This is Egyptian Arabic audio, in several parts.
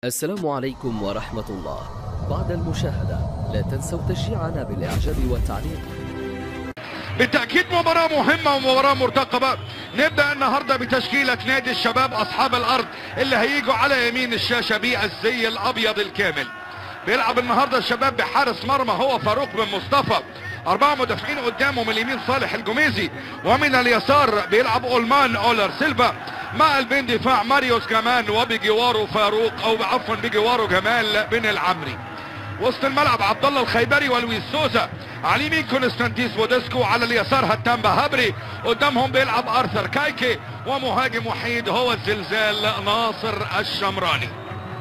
السلام عليكم ورحمة الله بعد المشاهدة لا تنسوا تشجيعنا بالإعجاب والتعليق بالتأكيد مباراة مهمة ومباراة مرتقبة نبدأ النهاردة بتشكيلة نادي الشباب أصحاب الأرض اللي هيجوا على يمين الشاشة بالزي الأبيض الكامل بيلعب النهاردة الشباب بحارس مرمى هو فاروق بن مصطفى أربعة مدافعين قدامه من اليمين صالح الجميزي ومن اليسار بيلعب أولمان أولر سيلفا مع البين دفاع ماريوس كمان وبجواره فاروق أو عفوا بجواره جمال بن العمري وسط الملعب عبد الله الخيبري ولويس سوزا على اليمين كونستانتيس بودسكو على اليسار هتام بهبري قدامهم بيلعب ارثر كايكي ومهاجم وحيد هو الزلزال ناصر الشمراني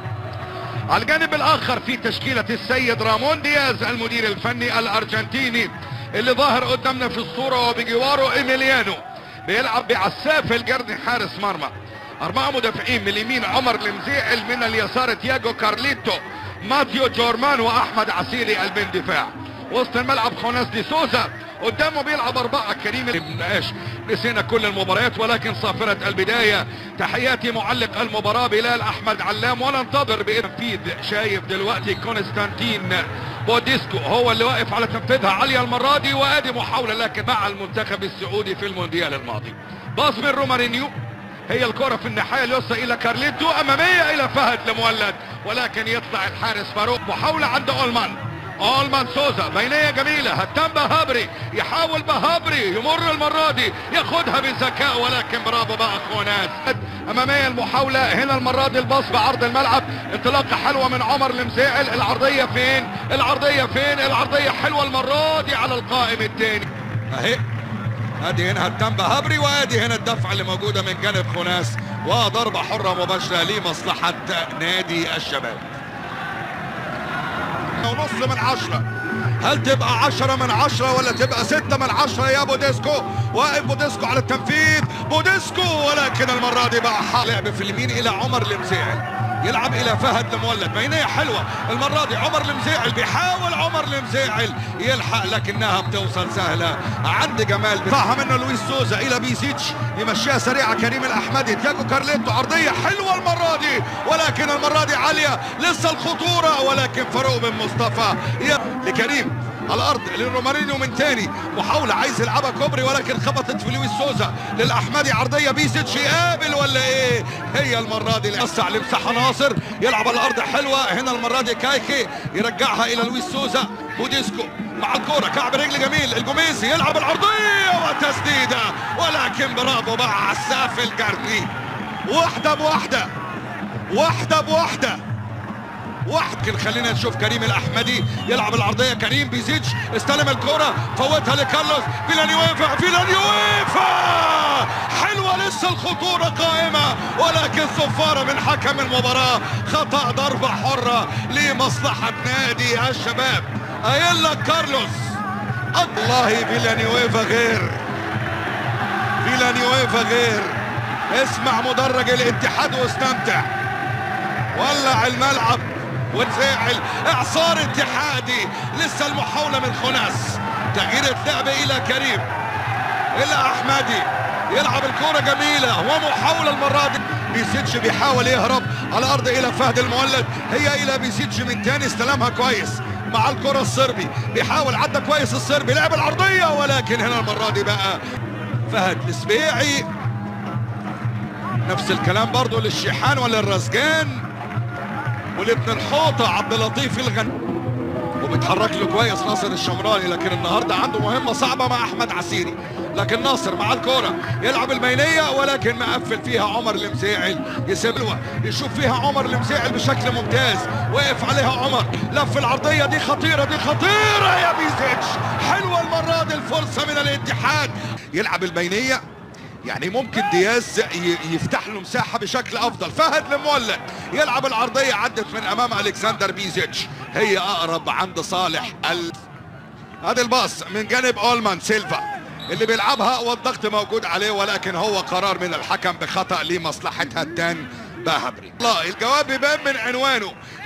على الجانب الاخر في تشكيلة السيد رامون دياز المدير الفني الارجنتيني اللي ظاهر قدامنا في الصورة وبجواره ايميليانو بيلعب بعساف الجرد حارس مرمى اربعة مدافعين من اليمين عمر المزيعل من اليسار تياجو كارليتو ماتيو جورمان واحمد عسيري البن دفاع وسط الملعب خوناس دي سوزا قدامه بيلعب اربعة كريم بنقاش نسينا كل المباريات ولكن صافرة البداية تحياتي معلق المباراة بلال احمد علام وننتظر بتنفيذ شايف دلوقتي كونستانتين بوديسكو هو اللي واقف على تنفيذها عالية المرة دي وادي محاولة لكن مع المنتخب السعودي في المونديال الماضي باص من رومارينيو هي الكرة في الناحية اليسرى الى كارليتو امامية الى فهد لمولد ولكن يطلع الحارس فاروق محاولة عند اولمان اولمان سوزا بينية جميلة هتم بهابري يحاول بهابري يمر المرة دي ياخدها بذكاء ولكن برافو بقى خونات امامية المحاولة هنا المرة دي الباص بعرض الملعب انطلاقة حلوة من عمر المزيعل العرضية فين العرضية فين العرضية حلوة المرة دي على القائم الثاني اهي ادي هنا هتم بهبري وادي هنا الدفعه اللي موجوده من جانب خناس وضربه حره مباشره لمصلحه نادي الشباب ونص من عشرة هل تبقى عشرة من عشرة ولا تبقى ستة من عشرة يا بوديسكو واقف بوديسكو على التنفيذ بوديسكو ولكن المرة دي بقى لعب في اليمين إلى عمر المزيعل يلعب الى فهد المولد بينيه حلوه المره دي عمر المزيعل بيحاول عمر المزيعل يلحق لكنها بتوصل سهله عند جمال بيطلعها منه لويس سوزا الى بيزيتش يمشيها سريعه كريم الاحمدي تياجو كارليتو عرضيه حلوه المره دي ولكن المره دي عاليه لسه الخطوره ولكن فاروق بن مصطفى لكريم على الارض للرومارينيو من تاني محاوله عايز يلعبها كوبري ولكن خبطت في لويس سوزا للاحمدي عرضيه بيزيتش يقابل ولا ايه هي المره دي وسع لمساحه ناصر يلعب على الارض حلوه هنا المره دي كايكي يرجعها الى لويس سوزا بوديسكو مع الكرة كعب رجل جميل الجوميزي يلعب العرضية وتسديدة ولكن برافو بقى عساف الجردي واحدة بواحدة واحدة بواحدة واحد خلينا نشوف كريم الاحمدي يلعب العرضيه كريم بيزيتش استلم الكره فوتها لكارلوس فيلانيويفا فيلانيويفا حلوه لسه الخطوره قائمه ولكن صفاره من حكم المباراه خطا ضربه حره لمصلحه نادي الشباب قايل لك كارلوس والله فيلانيويفا غير فيلانيويفا غير اسمع مدرج الاتحاد واستمتع ولع الملعب وتفاعل اعصار اتحادي لسه المحاولة من خناس تغيير اللعب الى كريم الى احمدي يلعب الكرة جميلة ومحاولة المرة دي بيسيتش بيحاول يهرب على الارض الى فهد المولد هي الى بيسيتش من تاني استلمها كويس مع الكرة الصربي بيحاول عدى كويس الصربي لعب العرضية ولكن هنا المرة دي بقى فهد السبيعي نفس الكلام برضو للشيحان وللرزجان ولابن الحوطة عبد اللطيف الغني وبيتحرك له كويس ناصر الشمراني لكن النهارده عنده مهمه صعبه مع احمد عسيري لكن ناصر مع الكوره يلعب البينيه ولكن مقفل فيها عمر المزيعل يسيبها يشوف فيها عمر المزيعل بشكل ممتاز وقف عليها عمر لف العرضيه دي خطيره دي خطيره يا بيزيتش حلوه المره دي الفرصه من الاتحاد يلعب البينيه يعني ممكن دياز يفتح له مساحه بشكل افضل فهد المولد يلعب العرضيه عدت من امام الكسندر بيزيتش هي اقرب عند صالح ال... هذا الباص من جانب اولمان سيلفا اللي بيلعبها والضغط موجود عليه ولكن هو قرار من الحكم بخطا لمصلحه هتان بهبري الله الجواب بيبان من عنوانه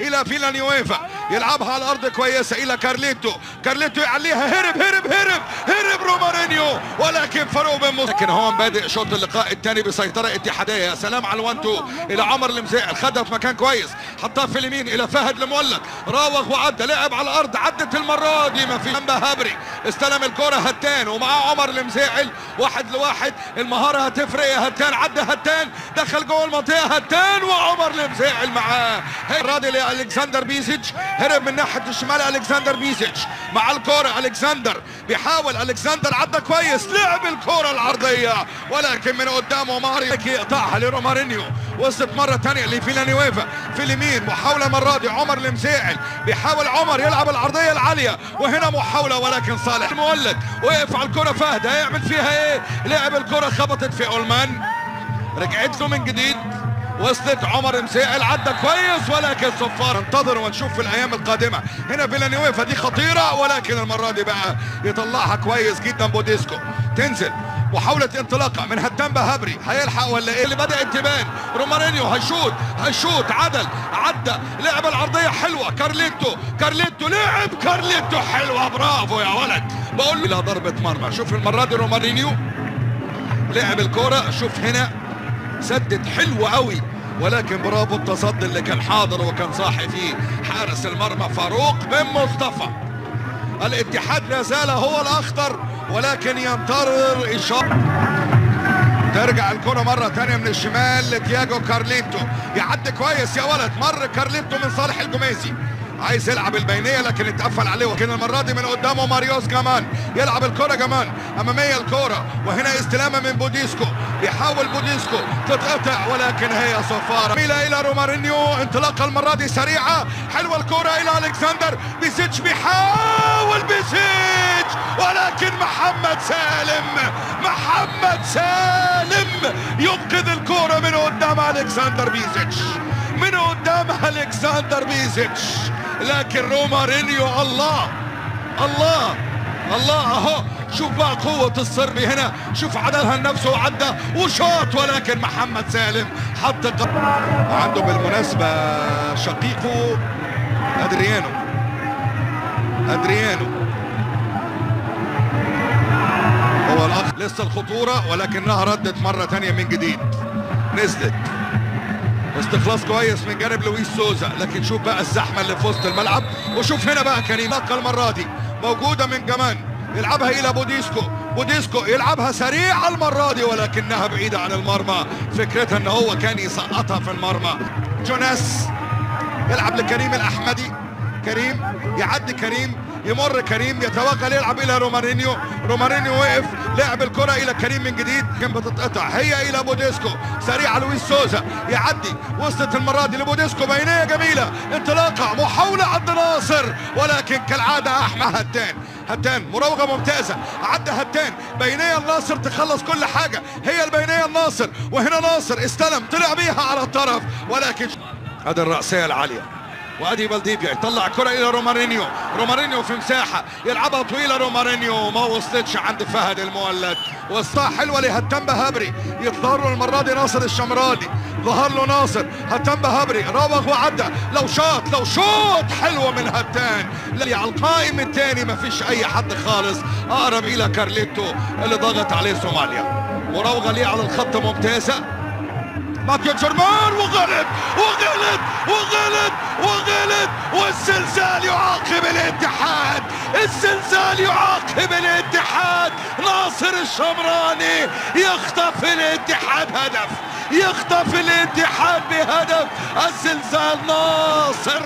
الى فيلانيويفا يلعبها على الارض كويسه الى كارليتو كارليتو يعليها هرب هرب هرب هرب رومارينيو ولكن فاروق بن مصطفى لكن هون بادئ شوط اللقاء الثاني بسيطره اتحاديه يا سلام على الوان تو الى عمر المزيع خدها في مكان كويس حطها في اليمين الى فهد المولد راوغ وعدى لعب على الارض عدت المره دي ما في جنبها هبري استلم الكره هتان ومعاه عمر المزيعل واحد لواحد المهاره هتفرق يا هتان عدى هتان دخل جوه المنطقه هتان وعمر المزيعل معاه راضي لالكسندر بيسيتش هرب من ناحيه الشمال الكسندر بيسيتش مع الكره الكسندر بيحاول الكسندر عدى كويس لعب الكره العرضيه ولكن من قدامه ماريو يقطعها لرومارينيو وصلت مره ثانيه لفيلانيويفا في اليمين محاوله المره دي عمر المزيعل بيحاول عمر يلعب العرضيه العاليه وهنا محاوله ولكن صالح المولد وقف على الكره فهد هيعمل فيها ايه لعب الكره خبطت في اولمان رجعت له من جديد وصلت عمر مسائل عدى كويس ولكن صفار انتظر ونشوف في الايام القادمه هنا فيلانيويفا دي خطيره ولكن المره دي بقى يطلعها كويس جدا بوديسكو تنزل محاولة انطلاقة من هتان بهبري هيلحق ولا ايه اللي بدأت تبان رومارينيو هيشوط هيشوط عدل عدى لعب العرضية حلوة كارليتو كارليتو لعب كارليتو حلوة برافو يا ولد بقول له لا ضربة مرمى شوف المرة دي رومارينيو لعب الكرة شوف هنا سدد حلو قوي ولكن برافو التصدي اللي كان حاضر وكان صاحي فيه حارس المرمى فاروق بن مصطفى الاتحاد لا زال هو الاخطر ولكن ينتظر اشاره ترجع الكرة مرة تانية من الشمال لتياجو كارليتو يعدي كويس يا ولد مر كارليتو من صالح الجميزي عايز يلعب البينيه لكن اتقفل عليه وكان المره دي من قدامه ماريوس جامان يلعب الكره جامان اماميه الكره وهنا استلامه من بوديسكو بيحاول بوديسكو تتقطع ولكن هي صفاره ميلا الى رومارينيو انطلاقه المره دي سريعه حلوه الكره الى الكسندر بيسيتش بيحاول بيسيتش ولكن محمد سالم محمد سالم ينقذ الكره من قدام الكسندر بيسيتش من قدام الكسندر بيزيتش لكن رومارينيو الله الله الله اهو شوف بقى قوة الصربي هنا شوف عدلها لنفسه وعدى وشاط ولكن محمد سالم حط الق... وعنده بالمناسبة شقيقه ادريانو ادريانو هو الاخ لسه الخطورة ولكنها ردت مرة تانية من جديد نزلت استخلاص كويس من جانب لويس سوزا لكن شوف بقى الزحمه اللي في وسط الملعب وشوف هنا بقى كريم نقل المره دي موجوده من جمان يلعبها الى بوديسكو بوديسكو يلعبها سريعه المره دي ولكنها بعيده عن المرمى فكرتها ان هو كان يسقطها في المرمى جوناس يلعب لكريم الاحمدي كريم يعدي كريم يمر كريم يتوغل يلعب الى رومارينيو رومارينيو وقف لعب الكره الى كريم من جديد كان بتتقطع هي الى بوديسكو سريعه لويس سوزا يعدي وصلت المره دي لبوديسكو بينيه جميله انطلاقه محاوله عند ناصر ولكن كالعاده احمد هتان هتان مراوغه ممتازه عدى هتان بينيه الناصر تخلص كل حاجه هي البينيه الناصر وهنا ناصر استلم طلع بيها على الطرف ولكن هذه الرأسية العالية وادي بلديفيا يطلع الكرة الى رومارينيو رومارينيو في مساحة يلعبها طويلة رومارينيو ما وصلتش عند فهد المولد وسطها حلوة لهتان بهبري يظهر له المرة دي ناصر الشمراني ظهر له ناصر هتان بهبري راوغ وعدى لو شاط لو شوط حلوة من هتان لا على القائم الثاني ما فيش اي حد خالص اقرب الى كارليتو اللي ضغط عليه صوماليا مراوغة ليه على الخط ممتازة ماتيو جرمان وغلط وغلط وغلط وغلط والزلزال يعاقب الاتحاد الزلزال يعاقب الاتحاد ناصر الشمراني يخطف الاتحاد هدف يخطف الاتحاد بهدف الزلزال ناصر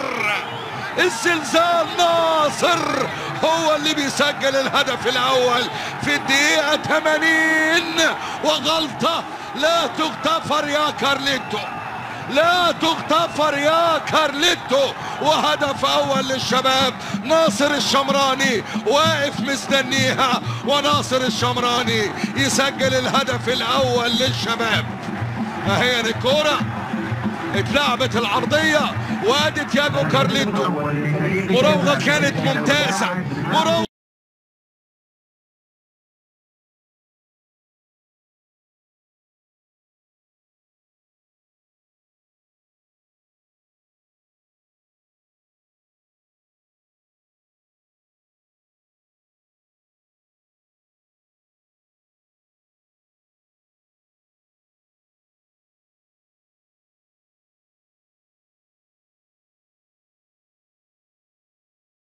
الزلزال ناصر هو اللي بيسجل الهدف الاول في الدقيقة 80 وغلطة لا تغتفر يا كارليتو لا تغتفر يا كارليتو وهدف اول للشباب ناصر الشمراني واقف مستنيها وناصر الشمراني يسجل الهدف الاول للشباب اهي الكوره اتلعبت العرضيه وادي تياجو كارليتو مراوغه كانت ممتازه مراوغه